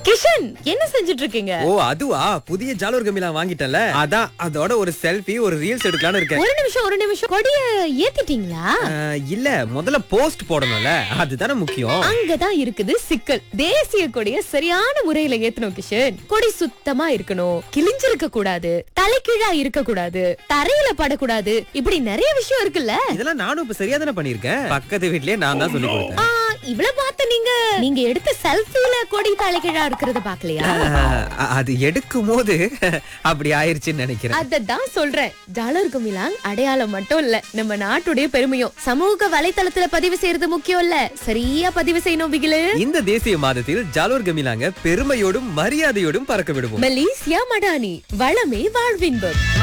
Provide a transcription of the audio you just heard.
கிஷன் என்ன செஞ்சுட்டு இருக்கீங்க ஓ அதுவா புதிய ஜாலூர் கமிலா வாங்கிட்டேன்ல அதான் அதோட ஒரு செல்ஃபி ஒரு ரீல்ஸ் எடுக்கலாம்னு இருக்கேன் ஒரு நிமிஷம் ஒரு நிமிஷம் கொடிய ஏத்திட்டீங்களா அஹ், இல்ல முதல்ல போஸ்ட் போடணும்ல அதுதானே முக்கியம் அங்கதான் இருக்குது சிக்கல் தேசிய கொடிய சரியான முறையில ஏத்தணும் கிஷன் கொடி சுத்தமா இருக்கணும் கிழிஞ்சிருக்க கூடாது தலைகீழா இருக்க கூடாது தரையில படக்கூடாது இப்படி நிறைய விஷயம் இருக்குல்ல இதெல்லாம் நானும் இப்ப சரியா தானே பண்ணிருக்கேன் பக்கத்து வீட்லயே நான் தான் சொல்லி ஆ, கொடுத்தேன் இவ்வளவு பார்த்த நீங்க நீங்க எடுத்த செல்ஃபில கொடி தலைகீழா இருக்கிறத பாக்கலையா அஹ், அது எடுக்கும் போது அப்படி ஆயிருச்சுன்னு நினைக்கிறேன் அததான் சொல்றேன் டாலர் குமிலாங் அடையாளம் மட்டும் இல்ல நம்ம நாட்டுடைய பெருமையும் சமூக வலைத்தளத்துல பதிவு செய்யறது முக்கியம் இல்ல சரியா பதிவு செய்யணும் பிகிலு இந்த தேசிய மாதத்தில் ஜாலூர் கமிலாங்க பெருமையோடும் மரியாதையோடும் பறக்க விடுவோம் மலேசியா மடானி வளமே வாழ்வின்பம்